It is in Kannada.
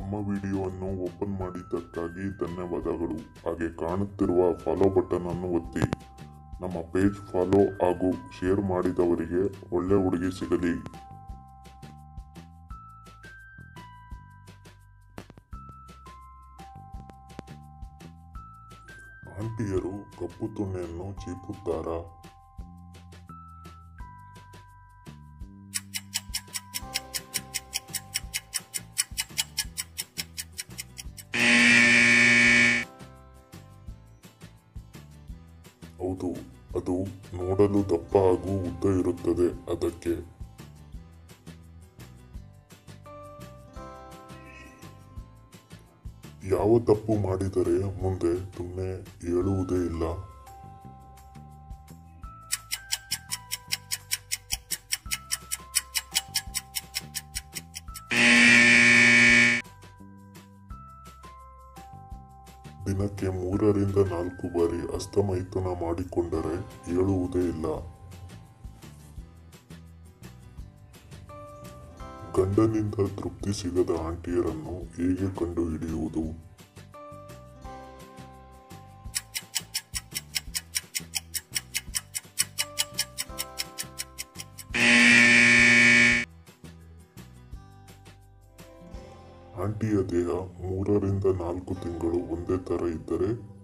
ನಮ್ಮ ವಿಡಿಯೋವನ್ನು ಓಪನ್ ಮಾಡಿದ್ದಕ್ಕಾಗಿ ಧನ್ಯವಾದಗಳು ಹಾಗೆ ಕಾಣುತ್ತಿರುವ ಫಾಲೋ ಬಟನ್ ಅನ್ನು ಒತ್ತಿ ನಮ್ಮ ಪೇಜ್ ಫಾಲೋ ಹಾಗೂ ಶೇರ್ ಮಾಡಿದವರಿಗೆ ಒಳ್ಳೆ ಹುಡುಗಿ ಸಿಗಲಿ ಆಂಟಿಯರು ಕಪ್ಪು ತುಣ್ಣೆಯನ್ನು ಚೀಪುತ್ತಾರಾ ಹೌದು ಅದು ನೋಡಲು ದಪ್ಪ ಹಾಗೂ ಉದ್ದ ಇರುತ್ತದೆ ಅದಕ್ಕೆ ಯಾವ ತಪ್ಪು ಮಾಡಿದರೆ ಮುಂದೆ ತುಣ್ಣೆ ಹೇಳುವುದೇ ಇಲ್ಲ ದಿನಕ್ಕೆ ಮೂರರಿಂದ ನಾಲ್ಕು ಬಾರಿ ಹಸ್ತಮೈಥುನ ಮಾಡಿಕೊಂಡರೆ ಹೇಳುವುದೇ ಇಲ್ಲ ಗಂಡನಿಂದ ತೃಪ್ತಿ ಸಿಗದ ಆಂಟಿಯರನ್ನು ಹೇಗೆ ಕಂಡುಹಿಡಿಯುವುದು ಆಂಟಿಯ ದೇಹ ಮೂರರಿಂದ ನಾಲ್ಕು ತಿಂಗಳು ಒಂದೇ ತರ ಇದ್ದರೆ